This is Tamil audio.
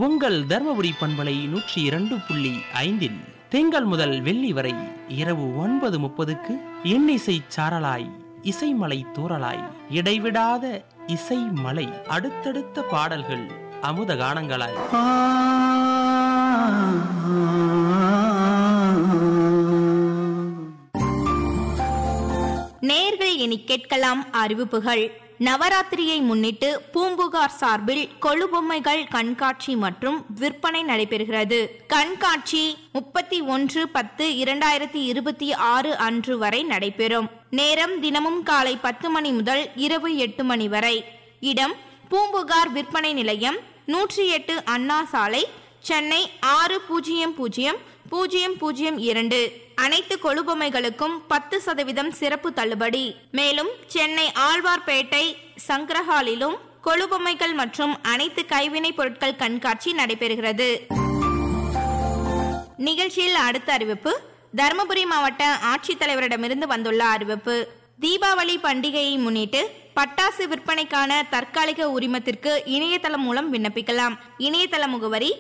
உங்கள் தர்மபுரி பண்பலை நூற்றி இரண்டு புள்ளி ஐந்தில் திங்கள் முதல் வெள்ளி வரை இரவு ஒன்பது முப்பதுக்கு இன்னிசை சாரலாய் இசைமலை தூறலாய் இடைவிடாத இசை மலை அடுத்தடுத்த பாடல்கள் அமுத கானங்களாய் நேர்கள் இனி கேட்கலாம் அறிவிப்புகள் நவராத்திரியை முன்னிட்டு பூம்புகார் சார்பில் கொழுபொம்மைகள் கண்காட்சி மற்றும் விற்பனை நடைபெறுகிறது கண்காட்சி முப்பத்தி ஒன்று பத்து இரண்டாயிரத்தி இருபத்தி ஆறு அன்று வரை நடைபெறும் நேரம் தினமும் காலை பத்து மணி முதல் இரவு எட்டு மணி வரை இடம் பூம்புகார் விற்பனை நிலையம் நூற்றி எட்டு அண்ணா சாலை சென்னை ஆறு பூஜ்ஜியம் பூஜ்ஜியம் பூஜ்ஜியம் பூஜ்ஜியம் இரண்டு அனைத்து கொழுபொம்மைகளுக்கும் பத்து சதவீதம் சிறப்பு தள்ளுபடி மேலும் சென்னை ஆழ்வார்பேட்டை சங்கரஹாலிலும் கொழுபொம்மைகள் மற்றும் அனைத்து கைவினைப் பொருட்கள் கண்காட்சி நடைபெறுகிறது நிகழ்ச்சியில் அடுத்த அறிவிப்பு தருமபுரி மாவட்ட ஆட்சித்தலைவரிடமிருந்து வந்துள்ள அறிவிப்பு தீபாவளி பண்டிகையை முன்னிட்டு பட்டாசு விற்பனைக்கான தற்காலிக உரிமத்திற்கு இணையதளம் மூலம் விண்ணப்பிக்கலாம் இணையதள முகவரி